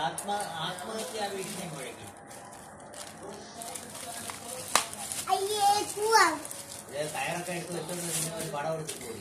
ആത്മ ആത്മഹത്യാ ഭീഷണി മുഴങ്ങി അയ്യേ പോവാ ഇത് കയറൊക്കെ എടുത്ത് വെച്ചോണ്ട് പിന്നെ ഒരു പടം എടുത്ത് പോയി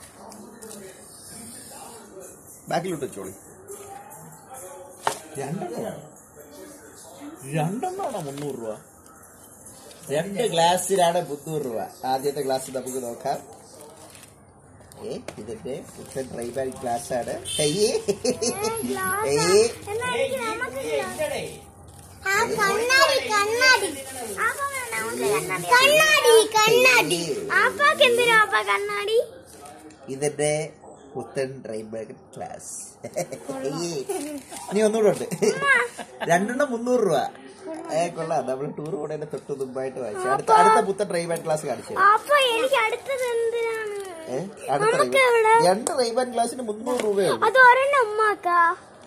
ബാക്കിലോട്ട് വെച്ചോളി രണ്ടെണ്ണമാണ് രണ്ടെണ്ണമാണോ മുന്നൂറ് രൂപ രണ്ട് ഗ്ലാസ്സിലാണ് മുന്നൂറ് രൂപ ആദ്യത്തെ ഗ്ലാസ് നമുക്ക് നോക്കാം ഏ ഇതിന്റെ പുത്തൻ ഡ്രൈ ബാഗ് ഗ്ലാസ് ആണ് ഏയ്. ഏയ്. എന്നാ എനിക്ക് നമുക്ക് ഏയ്, ഇല്ലടേ. ആ കണ്ണാടി കണ്ണാടി ആപ്പ വേണ്ട, നമുക്ക് കണ്ണാടി കണ്ണാടി കണ്ണാടി ആപ്പാക്ക് എന്തിനാ ആപ്പ കണ്ണാടി ഇതിന്റെ പുത്തൻ ഡ്രൈ ബാഗ് ഗ്ലാസ് ഏയ്. ഇനി ഒന്നുകൂടെ ഉണ്ട് രണ്ടെണ്ണം മുന്നൂറ് രൂപ ഏ കൊള്ളാം നമ്മൾ ടൂർ പോണേന്റെ തൊട്ട് മുമ്പായിട്ട് വായിച്ചു അടുത്ത അടുത്ത പുത്തൻ ഡ്രൈ ബാഗ് ഗ്ലാസ് കാണിച്ചു ആപ്പ എനിക്ക് അടുത്തത് എന്തിനാണ് ഏ? അടുത്ത നമുക്ക് റൈബാൻ- എവിടെ? രണ്ട് റൈബാൻ ഗ്ലാസിന് മുന്നൂറ് രൂപയുള്ളൂ അത് ഒരെണ്ണം ഉമ്മാക്കാ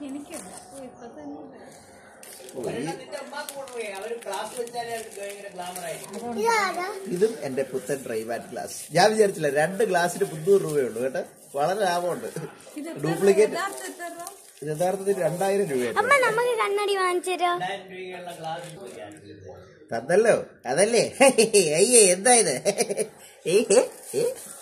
ഒരെണ്ണത്തിന്റെ ഉമ്മാക്ക് കൊണ്ടുപോയി അവര് ക്ലാസ് വെച്ചാലേ അവർക്ക് ഭയങ്കര ഗ്ലാമർ ആയിരിക്കും ഇതാരാ ഇതും എന്റെ പുത്തൻ ഡ്രൈബാൻ ഗ്ലാസ് ഞാൻ വിചാരിച്ചില്ല രണ്ട് ഗ്ലാസിന് മുന്നൂറ് രൂപയുള്ളൂ കേട്ടോ വളരെ ലാഭമുണ്ട് ഡ്യൂപ്ലിക്കേറ്റ് ഇത് യഥാർത്ഥത്തിൽ രണ്ടായിരം രൂപയാണ് അമ്മ നമുക്ക് കണ്ണാടി വാങ്ങിച്ചരോ രണ്ടായിരം രൂപയുള്ള ഗ്ലാസ് തന്നല്ലോ അതല്ലേ അയ്യേ എന്താ ഇത് ഏ, ഏ, ഏ.